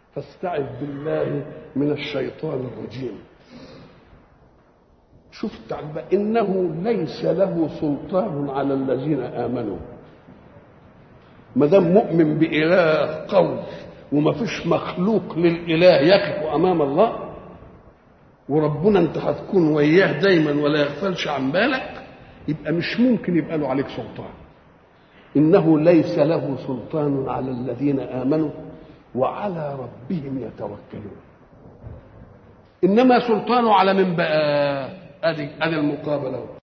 فاستعذ بالله من الشيطان الرجيم شوف التعبير انه ليس له سلطان على الذين امنوا ما دام مؤمن باله قوي وما فيش مخلوق للاله يقف امام الله وربنا انت هتكون وياه دايما ولا يغفلش عن بالك يبقى مش ممكن يبقى له عليك سلطان انه ليس له سلطان على الذين امنوا وعلى ربهم يتوكلون انما سلطانه على من بقى ادي ادي المقابله